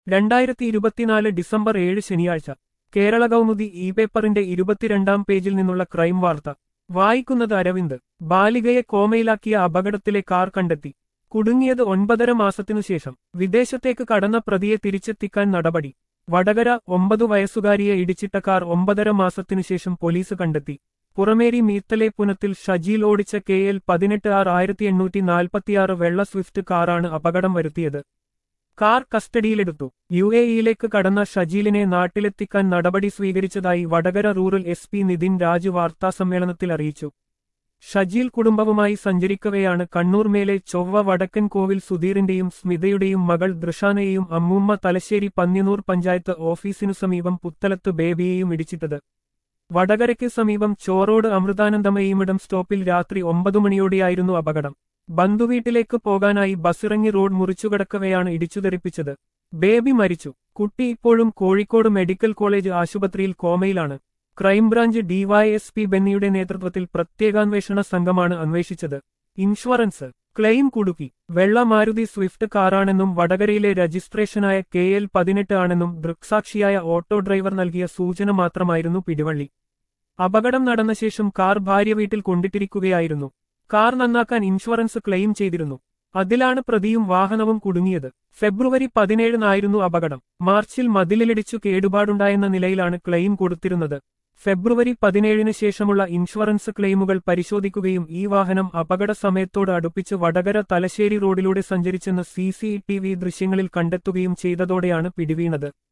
രണ്ടായിരത്തി ഇരുപത്തിനാല് ഡിസംബർ ഏഴ് ശനിയാഴ്ച കേരള കൗമുദി ഇ പേപ്പറിന്റെ ഇരുപത്തിരണ്ടാം പേജിൽ നിന്നുള്ള ക്രൈം വാർത്ത വായിക്കുന്നത് അരവിന്ദ് ബാലികയെ കോമയിലാക്കിയ അപകടത്തിലെ കാർ കണ്ടെത്തി കുടുങ്ങിയത് ഒൻപതര മാസത്തിനു ശേഷം വിദേശത്തേക്ക് കടന്ന പ്രതിയെ തിരിച്ചെത്തിക്കാൻ നടപടി വടകര ഒമ്പതു വയസ്സുകാരിയെ ഇടിച്ചിട്ട കാർ ഒമ്പതര മാസത്തിനു ശേഷം പോലീസ് കണ്ടെത്തി പുറമേരി മീത്തലെ പുനത്തിൽ ഷജീൽ ഓടിച്ച കെ എൽ പതിനെട്ട് ആർ ആയിരത്തി എണ്ണൂറ്റി നാൽപ്പത്തിയാറ് വെള്ള സ്വിഫ്റ്റ് കാറാണ് അപകടം വരുത്തിയത് കാർ കസ്റ്റഡിയിലെടുത്തു യു എ ഇയിലേക്ക് കടന്ന ഷജീലിനെ നാട്ടിലെത്തിക്കാൻ നടപടി സ്വീകരിച്ചതായി Vadakara rural S P Nithin Raju വാർത്താസമ്മേളനത്തിൽ അറിയിച്ചു ഷജീൽ കുടുംബവുമായി സഞ്ചരിക്കവെയാണ് കണ്ണൂർ മേലെ ചൊവ്വ വടക്കൻ കോവിൽ സുധീറിന്റെയും സ്മിതയുടെയും മകൾ ദൃഷാനയെയും അമ്മൂമ്മ തലശ്ശേരി പന്ന്യനൂർ പഞ്ചായത്ത് ഓഫീസിനു സമീപം പുത്തലത്ത് ബേബിയെയും ഇടിച്ചിട്ടത് വടകരയ്ക്ക് സമീപം ചോറോട് അമൃതാനന്ദമയിമിടം സ്റ്റോപ്പിൽ രാത്രി ഒമ്പതു മണിയോടെയായിരുന്നു അപകടം ബന്ധുവീട്ടിലേക്ക് പോകാനായി ബസ്സിറങ്ങി റോഡ് മുറിച്ചുകടക്കവെയാണ് ഇടിച്ചുതെറിപ്പിച്ചത് ബേബി മരിച്ചു കുട്ടി ഇപ്പോഴും കോഴിക്കോട് മെഡിക്കൽ കോളേജ് ആശുപത്രിയിൽ കോമയിലാണ് ക്രൈംബ്രാഞ്ച് ഡിവൈഎസ്പി ബെന്നിയുടെ നേതൃത്വത്തിൽ പ്രത്യേകാന്വേഷണ സംഘമാണ് അന്വേഷിച്ചത് ഇൻഷുറൻസ് ക്ലെയിം കുടുക്കി വെള്ള മാരുതി സ്വിഫ്റ്റ് കാറാണെന്നും വടകരയിലെ രജിസ്ട്രേഷനായ കെ എൽ പതിനെട്ട് ആണെന്നും ദൃക്സാക്ഷിയായ ഓട്ടോ ഡ്രൈവർ നൽകിയ സൂചന മാത്രമായിരുന്നു പിടിവള്ളി അപകടം നടന്ന ശേഷം കാർ ഭാര്യ വീട്ടിൽ കൊണ്ടിട്ടിരിക്കുകയായിരുന്നു കാർ നന്നാക്കാൻ ഇൻഷുറൻസ് ക്ലെയിം ചെയ്തിരുന്നു അതിലാണ് പ്രതിയും വാഹനവും കുടുങ്ങിയത് ഫെബ്രുവരി പതിനേഴിനായിരുന്നു അപകടം മാർച്ചിൽ മതിലിലിടിച്ചു കേടുപാടുണ്ടായെന്ന നിലയിലാണ് ക്ലെയിം കൊടുത്തിരുന്നത് ഫെബ്രുവരി പതിനേഴിന് ശേഷമുള്ള ഇൻഷുറൻസ് ക്ലെയിമുകൾ പരിശോധിക്കുകയും ഈ വാഹനം അപകട സമയത്തോട് അടുപ്പിച്ച് വടകര തലശ്ശേരി റോഡിലൂടെ സഞ്ചരിച്ചെന്ന് സി ദൃശ്യങ്ങളിൽ കണ്ടെത്തുകയും ചെയ്തതോടെയാണ് പിടിവീണത്